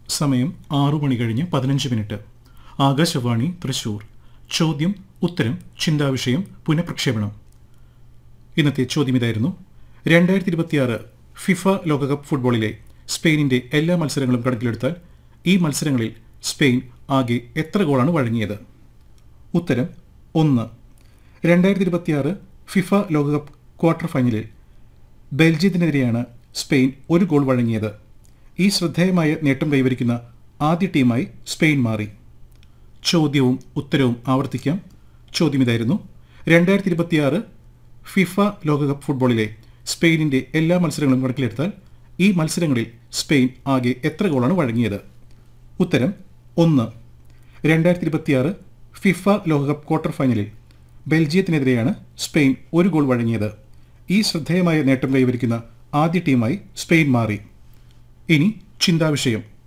സമയം ആറു മണി കഴിഞ്ഞ് പതിനഞ്ച് മിനിറ്റ് ആകാശവാണി തൃശൂർ ചോദ്യം ഉത്തരം ചിന്താവിഷയം പുനഃപ്രക്ഷേപണം ഇന്നത്തെ ചോദ്യം ഇതായിരുന്നു രണ്ടായിരത്തി ഇരുപത്തിയാറ് ഫിഫ ലോകകപ്പ് ഫുട്ബോളിലെ സ്പെയിനിന്റെ എല്ലാ മത്സരങ്ങളും കണക്കിലെടുത്താൽ ഈ മത്സരങ്ങളിൽ സ്പെയിൻ ആകെ എത്ര ഗോളാണ് വഴങ്ങിയത് ഉത്തരം ഒന്ന് രണ്ടായിരത്തി ഇരുപത്തിയാറ് ഫിഫ ലോകകപ്പ് ക്വാർട്ടർ ഫൈനലിൽ ബെൽജിയത്തിനെതിരെയാണ് സ്പെയിൻ ഒരു ഗോൾ വഴങ്ങിയത് ഈ ശ്രദ്ധേയമായ നേട്ടം കൈവരിക്കുന്ന ആദ്യ ടീമായി സ്പെയിൻ മാറി ചോദ്യവും ഉത്തരവും ആവർത്തിക്കാം ചോദ്യം ഇതായിരുന്നു രണ്ടായിരത്തി ഇരുപത്തിയാറ് ഫിഫ ലോകകപ്പ് ഫുട്ബോളിലെ സ്പെയിനിന്റെ എല്ലാ മത്സരങ്ങളും കണക്കിലെടുത്താൽ ഈ മത്സരങ്ങളിൽ സ്പെയിൻ ആകെ എത്ര ഗോളാണ് വഴങ്ങിയത് ഉത്തരം ഒന്ന് രണ്ടായിരത്തി ഇരുപത്തിയാറ് ഫിഫ ലോകകപ്പ് ക്വാർട്ടർ ഫൈനലിൽ ബെൽജിയത്തിനെതിരെയാണ് സ്പെയിൻ ഒരു ഗോൾ വഴങ്ങിയത് ഈ ശ്രദ്ധേയമായ നേട്ടം കൈവരിക്കുന്ന ആദ്യ ടീമായി സ്പെയിൻ മാറി ഇനി ചിന്താവിഷയം